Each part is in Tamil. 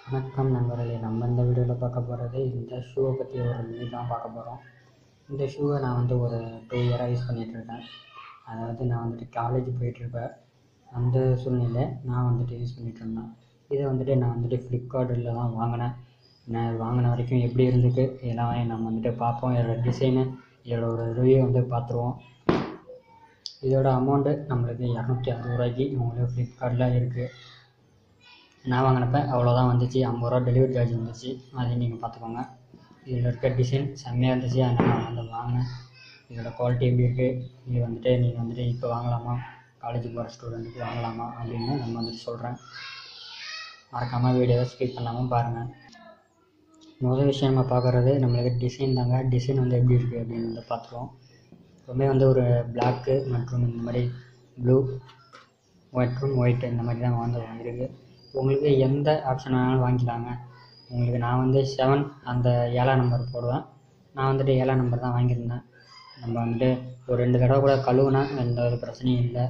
வணக்கம் நண்பர்களே நம்ம இந்த வீடியோவில் பார்க்க போகிறது இந்த ஷூவை பற்றி ஒரு ரிவ்யூ தான் பார்க்க போகிறோம் இந்த ஷூவை நான் வந்து ஒரு டூ இயராக யூஸ் பண்ணிகிட்ருக்கேன் அதாவது நான் வந்துட்டு காலேஜ் போயிட்டுருப்பேன் அந்த சூழ்நிலை நான் வந்துட்டு யூஸ் பண்ணிகிட்டு இருந்தேன் இதை வந்துட்டு நான் வந்துட்டு ஃப்ளிப்கார்ட்டில் தான் வாங்கினேன் நான் வாங்கின வரைக்கும் எப்படி இருந்துக்கு இதெல்லாம் நம்ம வந்துட்டு பார்ப்போம் இதோட டிசைனு இதோட ஒரு ரிவ்யூ வந்து பார்த்துருவோம் இதோட அமௌண்ட்டு நம்மளுக்கு இரநூத்தி அறுபது ரூபாய்க்கு உங்களுக்கு ஃப்ளிப்கார்ட்டில் இருக்குது நான் வாங்கினப்ப அவ்வளோதான் வந்துச்சு ஐம்பது ரூபா டெலிவரி சார்ஜ் வந்துச்சு அதையும் நீங்கள் பார்த்துக்கோங்க இதில் இருக்க டிசைன் செம்மையாக இருந்துச்சு அதனால் நான் வந்து வாங்கினேன் இதோட குவாலிட்டி எப்படி இருக்குது இது வந்துட்டு நீங்கள் வந்துட்டு இப்போ வாங்கலாமா காலேஜுக்கு போகிற ஸ்டூடெண்ட்டுக்கு வாங்கலாமா அப்படின்னு நம்ம வந்துட்டு சொல்கிறேன் மறக்காமல் வீடியோவை ஸ்கிப் பண்ணாமல் பாருங்கள் முதல் விஷயம் நம்ம பார்க்குறது நம்மளுக்கு டிசைன் தாங்க டிசைன் வந்து எப்படி இருக்குது அப்படின்னு வந்து பார்த்துருவோம் எப்பவுமே வந்து ஒரு பிளாக்கு மற்றும் இந்த மாதிரி ப்ளூ மற்றும் ஒயிட் இந்த மாதிரி தான் வந்து வாங்கியிருக்கு உங்களுக்கு எந்த ஆப்ஷன் வேணாலும் வாங்கிக்கலாங்க உங்களுக்கு நான் வந்து செவன் அந்த ஏழாம் நம்பர் போடுவேன் நான் வந்துட்டு ஏழாம் நம்பர் தான் வாங்கியிருந்தேன் நம்ம வந்துட்டு ஒரு ரெண்டு தடவை கூட கழுவுனா எந்த ஒரு பிரச்சனையும் இல்லை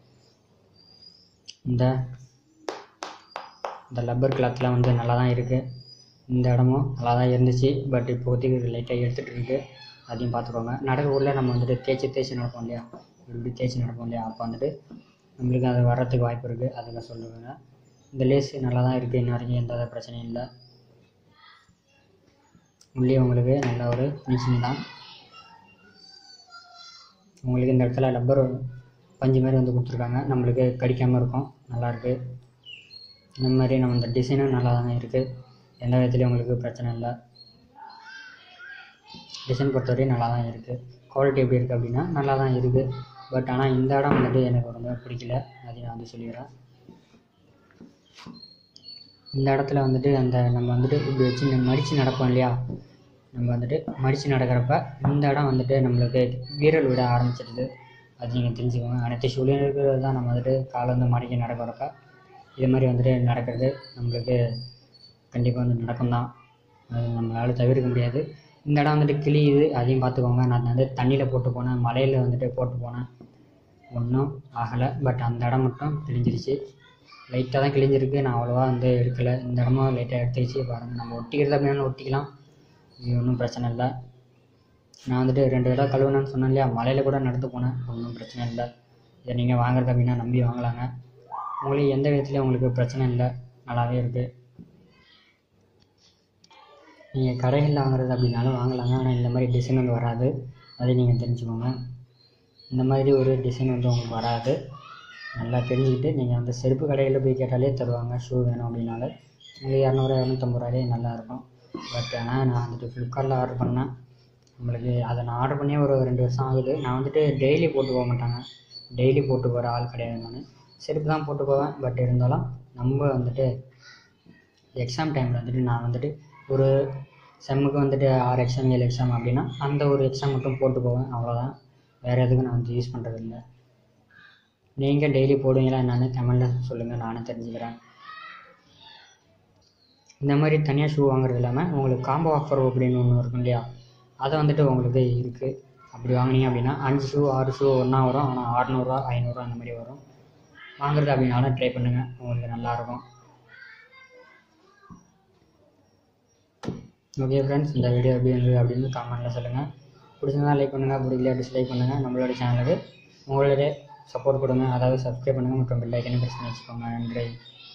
இந்த இந்த லப்பர் கிளாத்லாம் வந்து நல்லா தான் இருக்குது இந்த இடமும் நல்லா தான் இருந்துச்சு பட் இப்போதைக்கு லைட்டாக எடுத்துகிட்டு இருக்கு அதையும் பார்த்துக்கோங்க நடக்கக்குள்ளே நம்ம வந்துட்டு தேய்ச்சி தேய்ச்சி நடப்போம் இல்லையா இப்படி தேய்ச்சி நடப்போம் இல்லையா அப்போ வந்துட்டு நம்மளுக்கு அது வர்றதுக்கு வாய்ப்பு இருக்குது அதுங்க சொல்லுவாங்க இந்த லேஸ் நல்லா தான் இருக்குது இன்ன வரைக்கும் எந்த வித பிரச்சனையும் இல்லை உள்ளே உங்களுக்கு நல்ல ஒரு ஃபினிஷிங் தான் உங்களுக்கு இந்த இடத்துல ரப்பர் பஞ்சு மாதிரி வந்து கொடுத்துருக்காங்க நம்மளுக்கு கடிக்காமல் இருக்கும் நல்லாயிருக்கு இந்த மாதிரி நம்ம இந்த டிசைனும் நல்லா தானே இருக்குது எந்த விதத்துலையும் உங்களுக்கு பிரச்சனை இல்லை டிசைன் பொறுத்தவரையும் நல்லா தான் இருக்குது குவாலிட்டி எப்படி இருக்குது அப்படின்னா நல்லா தான் இருக்குது பட் ஆனால் இந்த இடம் வந்துட்டு எனக்கு ரொம்ப பிடிக்கல அதையும் நான் வந்து சொல்லிடுறேன் இந்த இடத்துல வந்துட்டு அந்த நம்ம வந்துட்டு இப்படி வச்சு மடித்து நடப்போம் இல்லையா நம்ம வந்துட்டு மடித்து நடக்கிறப்ப இந்த இடம் வந்துட்டு நம்மளுக்கு வீரல் விட ஆரம்பிச்சிடுது அது நீங்கள் தெரிஞ்சுக்கோங்க அனைத்து ஷூலையும் இருக்கிறது தான் நம்ம வந்துட்டு காலை வந்து மடக்கி நடக்கிறப்ப இது மாதிரி வந்துட்டு நடக்கிறது நம்மளுக்கு கண்டிப்பாக வந்து நடக்கும் தான் அது நம்மளால் தவிர்க்க முடியாது இந்த இடம் வந்துட்டு கிளியுது அதையும் பார்த்துக்கோங்க நான் வந்து தண்ணியில் போட்டு போனேன் மலையில் வந்துட்டு போட்டு போனேன் ஒன்றும் ஆகலை பட் அந்த இடம் மட்டும் கிழிஞ்சிருச்சு லைட்டாக தான் கிழிஞ்சிருக்கு நான் அவ்வளோவா வந்து எடுக்கலை இந்த இடமும் லைட்டாக எடுத்துக்கிச்சு பாருங்கள் நம்ம ஒட்டிக்கிறத அப்படின்னாலும் ஒட்டிக்கலாம் இது ஒன்றும் பிரச்சனை இல்லை நான் வந்துட்டு ரெண்டு தடவை கழுவுனேன்னு சொன்னேன் இல்லையா மலையில் கூட நடந்து போனேன் ஒன்றும் பிரச்சனை இல்லை இதை நீங்கள் வாங்குறது அப்படின்னா நம்பி வாங்கலாங்க உங்களுக்கு எந்த விதத்துலையும் உங்களுக்கு பிரச்சனை இல்லை நல்லாவே இருக்குது நீங்கள் கடைகளில் வாங்குறது அப்படின்னாலும் வாங்கலாங்க ஆனால் இந்த மாதிரி டிசைன் வந்து வராது அதை நீங்கள் தெரிஞ்சுக்கோங்க இந்த மாதிரி ஒரு டிசைன் வந்து உங்களுக்கு வராது நல்லா தெரிஞ்சுக்கிட்டு நீங்கள் வந்து செருப்பு கடைகளில் போய் கேட்டாலே தருவாங்க ஷூ வேணும் அப்படின்னாலே உங்களுக்கு இரநூறு இரநூத்தம்பது ரூபாயிலே நல்லாயிருக்கும் பட் ஆனால் நான் வந்துட்டு ஃப்ளிப்கார்ட்டில் ஆர்டர் பண்ணேன் நம்மளுக்கு அதை நான் ஆர்டர் பண்ணி ஒரு ரெண்டு வருஷம் ஆகுது நான் வந்துட்டு டெய்லி போட்டு போக மாட்டாங்க டெய்லி போட்டு போகிற ஆள் கிடையாது நான் செருப்பு தான் போட்டு போவேன் பட் இருந்தாலும் நம்ம வந்துட்டு எக்ஸாம் டைமில் வந்துட்டு நான் வந்துட்டு ஒரு செம்முக்கு வந்துட்டு ஆறு எக்ஸாம் ஏழு எக்ஸாம் அப்படின்னா அந்த ஒரு எக்ஸாம் மட்டும் போட்டு போவேன் அவ்வளோதான் வேறு எதுக்கும் நான் வந்து யூஸ் பண்ணுறது இல்லை நீங்கள் டெய்லி போடுவீங்களா என்னன்னு கமெண்டில் சொல்லுங்கள் நானும் தெரிஞ்சுக்கிறேன் இந்த மாதிரி தனியாக ஷூ வாங்குறது இல்லாமல் உங்களுக்கு காம்போ ஆஃபர் அப்படின்னு ஒன்று இருக்கும் இல்லையா அதை வந்துட்டு உங்களுக்கு இருக்குது அப்படி வாங்கினீங்க அப்படின்னா அஞ்சு ஷூ ஆறு ஷூ ஒன்றா வரும் ஆனால் அறநூறுவா ஐநூறுரூவா அந்த மாதிரி வரும் வாங்குறது அப்படின்னாலும் ட்ரை பண்ணுங்கள் உங்களுக்கு நல்லாயிருக்கும் ஓகே ஃப்ரெண்ட்ஸ் இந்த வீடியோ எப்படி இருந்தது அப்படின்னு கமெண்ட்டில் சொல்லுங்கள் பிடிச்சிருந்தா லைக் பண்ணுங்கள் பிடிக்கல டிஸ்லைக் பண்ணுங்கள் நம்மளோட சேனலுக்கு உங்களுடைய சப்போர்ட் கொடுங்க அதாவது சப்ஸ்கிரைப் பண்ணுங்கள் மற்றும் பெல் ஐக்கனை ப்ரெஸ் பண்ணி வச்சுக்கோங்க நன்றி